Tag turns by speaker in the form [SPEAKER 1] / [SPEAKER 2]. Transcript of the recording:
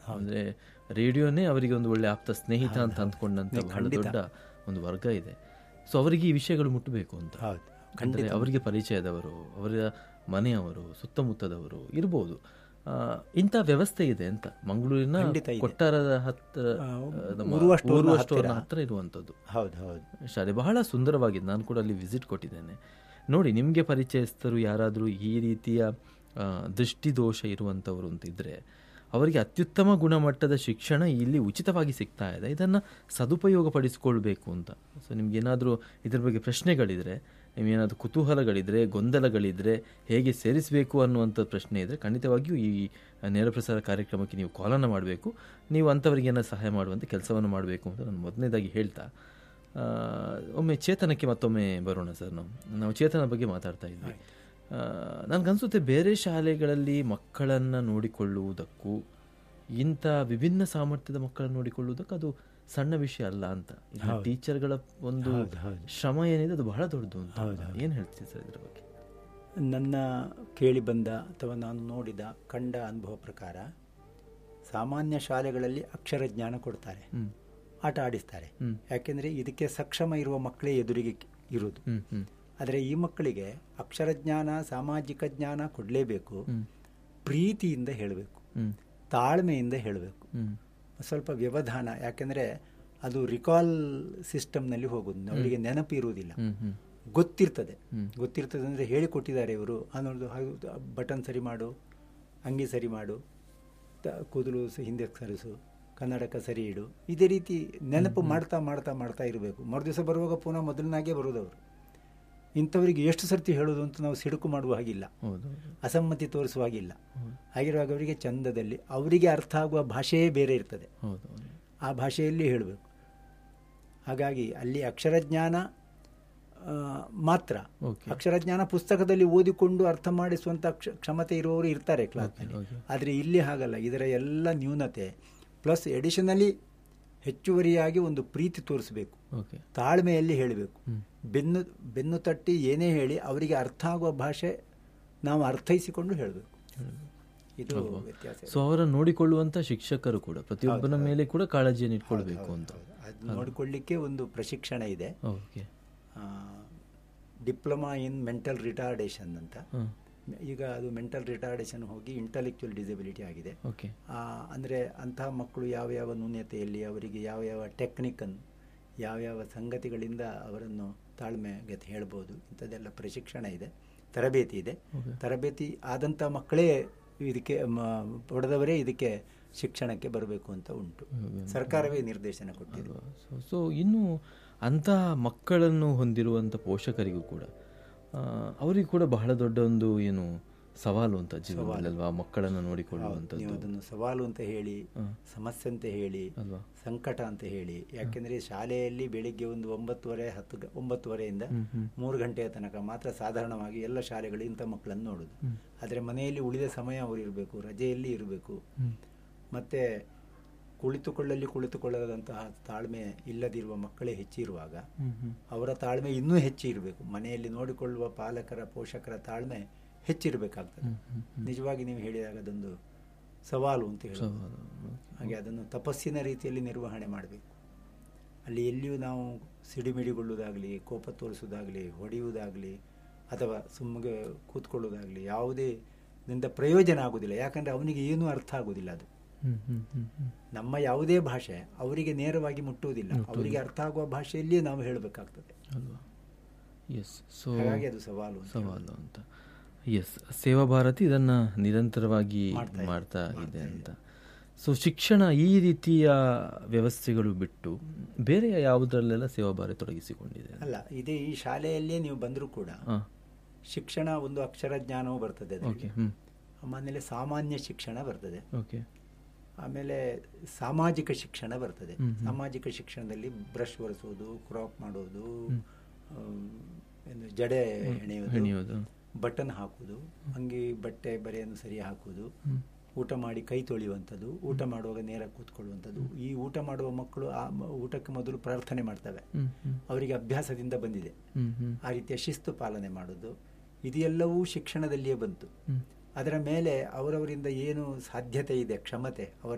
[SPEAKER 1] ಅಂದ್ರೆ ರೇಡಿಯೋನೇ ಅವರಿಗೆ ಒಂದು ಒಳ್ಳೆ ಆಪ್ತ ಸ್ನೇಹಿತ ಅಂತ ಅಂದ್ಕೊಂಡಂತ ಬಹಳ ದೊಡ್ಡ ಒಂದು ವರ್ಗ ಇದೆ ಸೊ ಅವರಿಗೆ ಈ ವಿಷಯಗಳು ಮುಟ್ಟಬೇಕು ಅಂತ
[SPEAKER 2] ಹೌದು
[SPEAKER 1] ಅಂದರೆ ಅವರಿಗೆ ಪರಿಚಯದವರು ಅವರ ಮನೆಯವರು ಸುತ್ತಮುತ್ತದವರು ಇರ್ಬೋದು ಆ, ಇಂಥ ವ್ಯವಸ್ಥೆ ಇದೆ ಅಂತ ಮಂಗಳೂರಿನ
[SPEAKER 2] ಖಂಡಿತ ಇದೆ.
[SPEAKER 1] ಕೊಟ್ಟಾರದ ಹತ್ತಿರ
[SPEAKER 2] ಆ,
[SPEAKER 1] ನಮ್ಮ
[SPEAKER 2] ಉರುವ ಸ್ಟೋರ್ನ
[SPEAKER 1] ಉರುವ
[SPEAKER 2] ಹತ್ತಿರ.
[SPEAKER 1] ಸ್ಟೋರ್ನ ಹತ್ತಿರ ಇರುವಂಥದ್ದು
[SPEAKER 2] ಹೌದು ಹೌದು
[SPEAKER 1] ಶಾಲೆ ಬಹಳ ಸುಂದರವಾಗಿದೆ ನಾನು ಕೂಡ ಅಲ್ಲಿ ವಿಸಿಟ್ ಕೊಟ್ಟಿದ್ದೇನೆ ನೋಡಿ ನಿಮಗೆ ಪರಿಚಯಸ್ಥರು ಯಾರಾದರೂ ಈ ರೀತಿಯ ಆ, ದೃಷ್ಟಿದೋಷ ಇರುವಂಥವರು ಅಂತ ಇದ್ದರೆ ಅವರಿಗೆ ಅತ್ಯುತ್ತಮ ಗುಣಮಟ್ಟದ ಶಿಕ್ಷಣ ಇಲ್ಲಿ ಉಚಿತವಾಗಿ ಸಿಗ್ತಾ ಇದೆ ಇದನ್ನು ಸದುಪಯೋಗ ಪಡಿಸ್ಕೊಳ್ಬೇಕು ಅಂತ ಸೊ ನಿಮ್ಗೇನಾದರೂ ಇದ್ರ ಬಗ್ಗೆ ಪ್ರಶ್ನೆಗಳಿದ್ರೆ ನಿಮಗೇನಾದರೂ ಕುತೂಹಲಗಳಿದ್ರೆ ಗೊಂದಲಗಳಿದ್ರೆ ಹೇಗೆ ಸೇರಿಸಬೇಕು ಅನ್ನುವಂಥ ಪ್ರಶ್ನೆ ಇದ್ದರೆ ಖಂಡಿತವಾಗಿಯೂ ಈ ನೇರ ಪ್ರಸಾರ ಕಾರ್ಯಕ್ರಮಕ್ಕೆ ನೀವು ಕಾಲನ್ನು ಮಾಡಬೇಕು ನೀವು ಅಂಥವರಿಗೆ ಏನಾದ್ರು ಸಹಾಯ ಮಾಡುವಂಥ ಕೆಲಸವನ್ನು ಮಾಡಬೇಕು ಅಂತ ನಾನು ಮೊದಲನೇದಾಗಿ ಹೇಳ್ತಾ ಆ, ಒಮ್ಮೆ ಚೇತನಕ್ಕೆ ಮತ್ತೊಮ್ಮೆ ಬರೋಣ ಸರ್ ನಾವು ನಾವು ಚೇತನ ಬಗ್ಗೆ ಮಾತಾಡ್ತಾ ಇದ್ವಿ ನನಗನ್ಸುತ್ತೆ ಬೇರೆ ಶಾಲೆಗಳಲ್ಲಿ ಮಕ್ಕಳನ್ನು ನೋಡಿಕೊಳ್ಳುವುದಕ್ಕೂ ಇಂಥ ವಿಭಿನ್ನ ಸಾಮರ್ಥ್ಯದ ಮಕ್ಕಳನ್ನು ನೋಡಿಕೊಳ್ಳುವುದಕ್ಕೆ ಅದು ಸಣ್ಣ ವಿಷಯ ಅಲ್ಲ ಅಂತ ಈಗ ಟೀಚರ್ಗಳ ಒಂದು ಶ್ರಮ ಏನಿದೆ ಅದು ಬಹಳ ದೊಡ್ಡದು ಅಂತ ಏನು ಹೇಳ್ತೀವಿ ಸರ್ ಇದ್ರ ಬಗ್ಗೆ
[SPEAKER 2] ನನ್ನ ಕೇಳಿ ಬಂದ ಅಥವಾ ನಾನು ನೋಡಿದ ಕಂಡ ಅನುಭವ ಪ್ರಕಾರ ಸಾಮಾನ್ಯ ಶಾಲೆಗಳಲ್ಲಿ ಅಕ್ಷರ ಜ್ಞಾನ ಕೊಡ್ತಾರೆ
[SPEAKER 1] ಹ್ಮ್.
[SPEAKER 2] ಆಟ ಆಡಿಸ್ತಾರೆ
[SPEAKER 1] ಹ್ಮ್.
[SPEAKER 2] ಯಾಕೆಂದರೆ ಇದಕ್ಕೆ ಸಕ್ಷಮ ಇರುವ ಮಕ್ಕಳೇ ಎದುರಿಗೆ ಇರುವುದು
[SPEAKER 1] ಹ್ಮ್ ಹ್ಮ್
[SPEAKER 2] ಆದರೆ ಈ ಮಕ್ಕಳಿಗೆ ಅಕ್ಷರ ಜ್ಞಾನ ಸಾಮಾಜಿಕ ಜ್ಞಾನ ಕೊಡಲೇಬೇಕು
[SPEAKER 1] ಹ್ಮ್
[SPEAKER 2] ಪ್ರೀತಿಯಿಂದ ಹೇಳಬೇಕು
[SPEAKER 1] ಹ್ಮ್
[SPEAKER 2] ತಾಳ್ಮೆಯಿಂದ ಹೇಳಬೇಕು
[SPEAKER 1] ಹ್ಮ್
[SPEAKER 2] ಸ್ವಲ್ಪ ವ್ಯವಧಾನ ಯಾಕೆಂದರೆ ಅದು ರಿಕಾಲ್ ಸಿಸ್ಟಮ್ನಲ್ಲಿ ಹೋಗೋದು ಅವರಿಗೆ ನೆನಪು ಇರುವುದಿಲ್ಲ
[SPEAKER 1] ಹ್ಮ್ ಹ್ಮ್
[SPEAKER 2] ಗೊತ್ತಿರ್ತದೆ
[SPEAKER 1] ಹ್ಮ್.
[SPEAKER 2] ಗೊತ್ತಿರ್ತದೆ ಅಂದರೆ ಹೇಳಿಕೊಟ್ಟಿದ್ದಾರೆ ಇವರು ಅನ್ನೋದು ಬಟನ್ ಸರಿ ಮಾಡು ಅಂಗಿ ಸರಿ ಮಾಡು ತ- ಕೂದಲು ಸ- ಹಿಂದೆ ಸರಿಸು ಕನ್ನಡಕ ಸರಿ ಇಡು ಇದೇ ರೀತಿ ನೆನಪು ಮಾಡ್ತಾ ಮಾಡ್ತಾ ಮಾಡ್ತಾ ಇರಬೇಕು ಮರುದಿವಸ ಬರುವಾಗ ಪುನಃ ಮೊದಲನಾಗೆ ಬರೋದವರು ಇಂಥವರಿಗೆ ಎಷ್ಟು ಸರ್ತಿ ಹೇಳೋದು ಅಂತ ನಾವು ಸಿಡುಕು ಮಾಡುವ ಹಾಗಿಲ್ಲ
[SPEAKER 1] ಹೌದು
[SPEAKER 2] ಅಸಮ್ಮತಿ ತೋರಿಸುವ ಹಾಗಿಲ್ಲ ಹಾಗಿರುವಾಗ ಅವರಿಗೆ ಚಂದದಲ್ಲಿ ಅವರಿಗೆ ಅರ್ಥ ಆಗುವ ಭಾಷೆಯೇ ಬೇರೆ ಇರ್ತದೆ
[SPEAKER 1] ಹೌದು ಹೌದು
[SPEAKER 2] ಆ ಭಾಷೆಯಲ್ಲಿ ಹೇಳಬೇಕು ಹಾಗಾಗಿ ಅಲ್ಲಿ ಅಕ್ಷರಜ್ಞಾನ ಆ, ಮಾತ್ರ
[SPEAKER 1] Okay.
[SPEAKER 2] ಅಕ್ಷರಜ್ಞಾನ ಪುಸ್ತಕದಲ್ಲಿ ಓದಿಕೊಂಡು ಅರ್ಥ ಮಾಡಿಸುವಂಥ ಕ್ಷ ಕ್ಷಮತೆ ಇರುವವರು ಇರ್ತಾರೆ ಕ್ಲಾಸ್ನಲ್ಲಿ
[SPEAKER 1] okay.
[SPEAKER 2] ಆದರೆ ಇಲ್ಲಿ ಹಾಗಲ್ಲ ಇದರ ಎಲ್ಲ ನ್ಯೂನತೆ ಪ್ಲಸ್ ಎಡಿಷನಲಿ ಹೆಚ್ಚುವರಿಯಾಗಿ ಒಂದು ಪ್ರೀತಿ ತೋರಿಸಬೇಕು
[SPEAKER 1] ಓಕೆ
[SPEAKER 2] ತಾಳ್ಮೆಯಲ್ಲಿ ಹೇಳಬೇಕು
[SPEAKER 1] ಹ್ಮ್.
[SPEAKER 2] ಬೆನ್ನು ಬೆನ್ನು ತಟ್ಟಿ ಏನೇ ಹೇಳಿ ಅವರಿಗೆ ಅರ್ಥ ಆಗುವ ಭಾಷೆ ನಾವು ಅರ್ಥೈಸಿಕೊಂಡು ಹೇಳಬೇಕು ಇದು ವ್ಯತ್ಯಾಸ
[SPEAKER 1] ಸೊ ಅವರ ನೋಡಿಕೊಳ್ಳುವಂತ ಶಿಕ್ಷಕರು ಕೂಡ ಪ್ರತಿಯೊಬ್ಬನ ಮೇಲೆ ಕೂಡ ಕಾಳಜಿಯನ್ನು ಇಟ್ಕೊಳ್ಬೇಕು ಅಂತ
[SPEAKER 2] ಅದು ನೋಡಿಕೊಳ್ಳಿಕ್ಕೆ ಒಂದು ಪ್ರಶಿಕ್ಷಣ ಇದೆ
[SPEAKER 1] okay
[SPEAKER 2] diploma in mental retardation ಅಂತ
[SPEAKER 1] ಹ್ಮ್
[SPEAKER 2] ಈಗ ಅದು ಮೆಂಟಲ್ ರಿಟಾರ್ಡೇಷನ್ ಹೋಗಿ ಇಂಟಲೆಕ್ಚುಯಲ್ ಡಿಸಬಿಲಿಟಿ ಆಗಿದೆ
[SPEAKER 1] ಓಕೆ
[SPEAKER 2] ಆ, ಅಂದರೆ ಅಂತಹ ಮಕ್ಕಳು ಯಾವ ಯಾವ ನ್ಯೂನ್ಯತೆಯಲ್ಲಿ ಅವರಿಗೆ ಯಾವ ಯಾವ ಟೆಕ್ನಿಕನ್ನು ಯಾವ ಯಾವ ಸಂಗತಿಗಳಿಂದ ಅವರನ್ನು ತಾಳ್ಮೆಗೆ ಹೇಳ್ಬೋದು ಇಂಥದ್ದೆಲ್ಲ ಪ್ರಶಿಕ್ಷಣ ಇದೆ ತರಬೇತಿ ಇದೆ
[SPEAKER 1] Okay.
[SPEAKER 2] ತರಬೇತಿ ಆದಂಥ ಮಕ್ಕಳೇ ಇದಕ್ಕೆ ಮ- ಪಡೆದವರೇ ಇದಕ್ಕೆ ಶಿಕ್ಷಣಕ್ಕೆ ಬರಬೇಕು ಅಂತ ಉಂಟು ಸರ್ಕಾರವೇ ನಿರ್ದೇಶನ ಕೊಟ್ಟಿದೆ
[SPEAKER 1] ಅಲ್ವಾ ಸೊ ಸೊ ಇನ್ನು ಅಂತಹ ಮಕ್ಕಳನ್ನು ಹೊಂದಿರುವಂಥ ಪೋಷಕರಿಗೂ ಕೂಡ ಆ, ಅವರಿಗೂ ಕೂಡ ಬಹಳ ದೊಡ್ಡ ಒಂದು ಏನು ಸವಾಲು ಅಂತ ಜೀವನದಲ್ಲಿ ಅಲ್ವಾ ಮಕ್ಕಳನ್ನು
[SPEAKER 2] ನೀವು
[SPEAKER 1] ನೋಡಿಕೊಳ್ಳುವಂಥದ್ದು
[SPEAKER 2] ಅದನ್ನು ಸವಾಲು ಅಂತ ಹೇಳಿ
[SPEAKER 1] ಹ್ಮ್.
[SPEAKER 2] ಸಮಸ್ಯೆ ಅಂತ ಹೇಳಿ
[SPEAKER 1] ಅಲ್ವಾ
[SPEAKER 2] ಸಂಕಟ ಅಂತ ಹೇಳಿ ಯಾಕೆಂದರೆ ಶಾಲೆಯಲ್ಲಿ ಬೆಳಿಗ್ಗೆ ಒಂದು ಒಂಬತ್ತುವರೆ ಹತ್ತು ಗ- ಒಂಬತ್ತುವರೆಯಿಂದ
[SPEAKER 1] ಹ್ಮ್ ಹ್ಮ್
[SPEAKER 2] ಮೂರು ಗಂಟೆಯ ತನಕ ಮಾತ್ರ ಸಾಧಾರಣವಾಗಿ ಎಲ್ಲ ಶಾಲೆಗಳು ಇಂಥ ಮಕ್ಕಳನ್ನು ನೋಡೋದು
[SPEAKER 1] ಹ್ಮ್.
[SPEAKER 2] ಆದರೆ ಮನೆಯಲ್ಲಿ ಉಳಿದ ಸಮಯ ಅವರು ಇರಬೇಕು ರಜೆಯಲ್ಲಿ ಇರಬೇಕು
[SPEAKER 1] ಹ್ಮ್
[SPEAKER 2] ಮತ್ತು ಕುಳಿತುಕೊಳ್ಳಲ್ಲಿ ಕುಳಿತುಕೊಳ್ಳದಂತಹ ತಾಳ್ಮೆ ಇಲ್ಲದಿರುವ ಮಕ್ಕಳೇ ಹೆಚ್ಚಿರುವಾಗ
[SPEAKER 1] ಹ್ಮ್ ಹ್ಮ್
[SPEAKER 2] ಅವರ ತಾಳ್ಮೆ ಇನ್ನೂ ಹೆಚ್ಚು ಇರಬೇಕು ಮನೆಯಲ್ಲಿ ನೋಡಿಕೊಳ್ಳುವ ಪಾಲಕರ ಪೋಷಕರ ತಾಳ್ಮೆ ಹೆಚ್ಚಿರಬೇಕಾಗ್ತದೆ
[SPEAKER 1] ಹ್ಮ್ ಹ್ಮ್
[SPEAKER 2] ನಿಜವಾಗಿ ನೀವು ಹೇಳಿದಾಗ ಅದೊಂದು ಸವಾಲು ಅಂತ ಹೇಳಿ
[SPEAKER 1] ಸವಾಲು
[SPEAKER 2] ಹಾಗೆ ಅದನ್ನು ತಪಸ್ಸಿನ ರೀತಿಯಲ್ಲಿ ನಿರ್ವಹಣೆ ಮಾಡಬೇಕು ಅಲ್ಲಿ ಎಲ್ಲಿಯೂ ನಾವು ಸಿಡಿಮಿಡಿಗೊಳ್ಳುವುದಾಗಲಿ ಕೋಪ ತೋರಿಸುವುದಾಗಲಿ ಹೊಡೆಯುವುದಾಗಲಿ ಅಥವಾ ಸುಮ್ಮಗೆ ಕೂತ್ಕೊಳ್ಳೋದಾಗಲಿ ಯಾವುದೇ ನಿಂದ ಪ್ರಯೋಜನ ಆಗುವುದಿಲ್ಲ ಯಾಕಂದರೆ ಅವನಿಗೆ ಏನೂ ಅರ್ಥ ಆಗುವುದಿಲ್ಲ ಅದು
[SPEAKER 1] ಹ್ಮ್ ಹ್ಮ್ ಹ್ಮ್ ಹ್ಮ್
[SPEAKER 2] ನಮ್ಮ ಯಾವುದೇ ಭಾಷೆ ಅವರಿಗೆ ನೇರವಾಗಿ ಮುಟ್ಟುವುದಿಲ್ಲ ಅವರಿಗೆ ಅರ್ಥ ಆಗುವ ಭಾಷೆಯಲ್ಲಿಯೇ ನಾವು ಹೇಳಬೇಕಾಗ್ತದೆ
[SPEAKER 1] ಅಲ್ವಾ ಎಸ್ ಸೊ
[SPEAKER 2] ಹಾಗಾಗಿ ಅದು ಸವಾಲು ಅಂತ
[SPEAKER 1] ಸವಾಲು ಅಂತ ಎಸ್ ಸೇವಾ ಭಾರತಿ ಇದನ್ನ ನಿರಂತರವಾಗಿ
[SPEAKER 2] ಮಾಡ್ತಾ ಇದೆ.
[SPEAKER 1] ಮಾಡ್ತಾ ಇದೆ ಅಂತ ಸೊ ಶಿಕ್ಷಣ ಈ ರೀತಿಯ ವ್ಯವಸ್ಥೆಗಳು ಬಿಟ್ಟು ಬೇರೆ ಯಾವುದರಲ್ಲೆಲ್ಲ ಸೇವಾ ಭಾರತಿ ತೊಡಗಿಸಿಕೊಂಡಿದೆ
[SPEAKER 2] ಅಲ್ಲ ಇದೇ ಈ ಶಾಲೆಯಲ್ಲೇ ನೀವು ಬಂದರೂ ಕೂಡ
[SPEAKER 1] ಹಾಂ
[SPEAKER 2] ಶಿಕ್ಷಣ ಒಂದು ಅಕ್ಷರ ಜ್ಞಾನವೂ ಬರ್ತದೆ
[SPEAKER 1] ಓಕೆ
[SPEAKER 2] ಅದರಲ್ಲಿ.
[SPEAKER 1] ಹ್ಮ್
[SPEAKER 2] ಆಮೇಲೆ ಸಾಮಾನ್ಯ ಶಿಕ್ಷಣ ಬರ್ತದೆ
[SPEAKER 1] ಓಕೆ
[SPEAKER 2] ಆಮೇಲೆ ಸಾಮಾಜಿಕ ಶಿಕ್ಷಣ ಬರ್ತದೆ
[SPEAKER 1] ಹ್ಮ್, ಹ್ಮ್.
[SPEAKER 2] ಸಾಮಾಜಿಕ ಶಿಕ್ಷಣದಲ್ಲಿ ಬ್ರಷ್ ಒರೆಸೋದು ಕ್ರಾಪ್ ಮಾಡೋದು
[SPEAKER 1] ಹ್ಮ್.
[SPEAKER 2] ಆಮ್, ಏನು ಜಡೆ ಹೆಣೆಯೋದು
[SPEAKER 1] ಹೆಣೆಯೋದು
[SPEAKER 2] ಬಟನ್ ಹಾಕುವುದು ಅಂಗಿ ಬಟ್ಟೆ ಬರೆಯನ್ನು ಸರಿ ಹಾಕುವುದು
[SPEAKER 1] ಹ್ಮ್
[SPEAKER 2] ಊಟ ಮಾಡಿ ಕೈ ತೊಳೆಯುವಂಥದ್ದು ಊಟ ಮಾಡುವಾಗ ನೇರ ಕೂತ್ಕೊಳ್ಳುವಂಥದ್ದು ಈ ಊಟ ಮಾಡುವ ಮಕ್ಕಳು ಆ ಮ- ಊಟಕ್ಕೆ ಮೊದಲು ಪ್ರಾರ್ಥನೆ ಮಾಡ್ತವೆ
[SPEAKER 1] ಹ್ಮ್ ಹ್ಮ್
[SPEAKER 2] ಅವರಿಗೆ ಅಭ್ಯಾಸದಿಂದ ಬಂದಿದೆ
[SPEAKER 1] ಹ್ಮ್ ಹ್ಮ್
[SPEAKER 2] ಆ ರೀತಿಯ ಶಿಸ್ತು ಪಾಲನೆ ಮಾಡೋದು ಇದೆಲ್ಲವೂ ಶಿಕ್ಷಣದಲ್ಲಿಯೇ ಬಂತು
[SPEAKER 1] ಹ್ಮ್
[SPEAKER 2] ಅದರ ಮೇಲೆ ಅವರವರಿಂದ ಏನು ಸಾಧ್ಯತೆ ಇದೆ ಕ್ಷಮತೆ ಅವರ